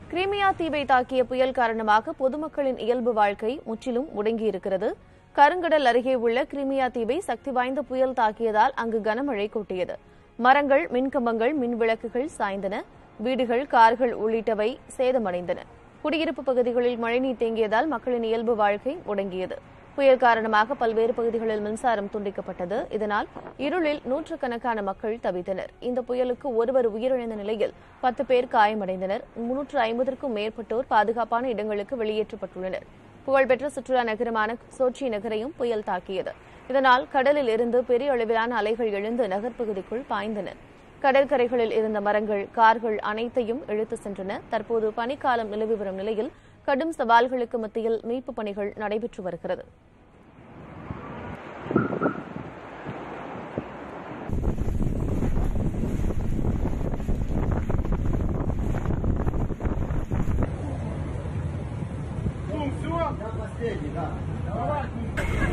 கிரீமியா தீவை தாக்கிய புயல் காரணமாக பொதுமக்களின் இயல்பு வாழ்க்கை முற்றிலும் முடங்கியிருக்கிறது கருங்கடல் அருகே உள்ள கிரிமியா தீவை சக்தி வாய்ந்த புயல் தாக்கியதால் அங்கு கனமழை கொட்டியது மரங்கள் மின்கம்பங்கள் மின் விளக்குகள் சாய்ந்தன வீடுகள் கார்கள் உள்ளிட்டவை சேதமடைந்தன குடியிருப்பு பகுதிகளில் மழைநீர் தேங்கியதால் மக்களின் இயல்பு வாழ்க்கை முடங்கியது புயல் காரணமாக பல்வேறு பகுதிகளில் மின்சாரம் துண்டிக்கப்பட்டது இதனால் இருளில் நூற்றுக்கணக்கான மக்கள் தவித்தனர் இந்த புயலுக்கு ஒருவர் உயிரிழந்த நிலையில் பத்து பேர் காயமடைந்தனர் முன்னூற்று ஐம்பதற்கும் மேற்பட்டோர் பாதுகாப்பான இடங்களுக்கு வெளியேற்றப்பட்டுள்ளனர் புகழ்பெற்ற சுற்றுலா நகரமான சோச்சி நகரையும் புயல் தாக்கியது இதனால் கடலில் இருந்து பெரிய அளவிலான அலைகள் எழுந்து நகர்ப்பகுதிக்குள் பாய்ந்தன கடற்கரைகளில் இருந்த மரங்கள் கார்கள் அனைத்தையும் இழுத்து சென்றன தற்போது பனிக்காலம் நிலவி வரும் நிலையில் கடும் சவால்களுக்கு மத்தியில் மீட்புப் பணிகள் நடைபெற்று வருகிறது Ну, все? Я последний, да. Давай,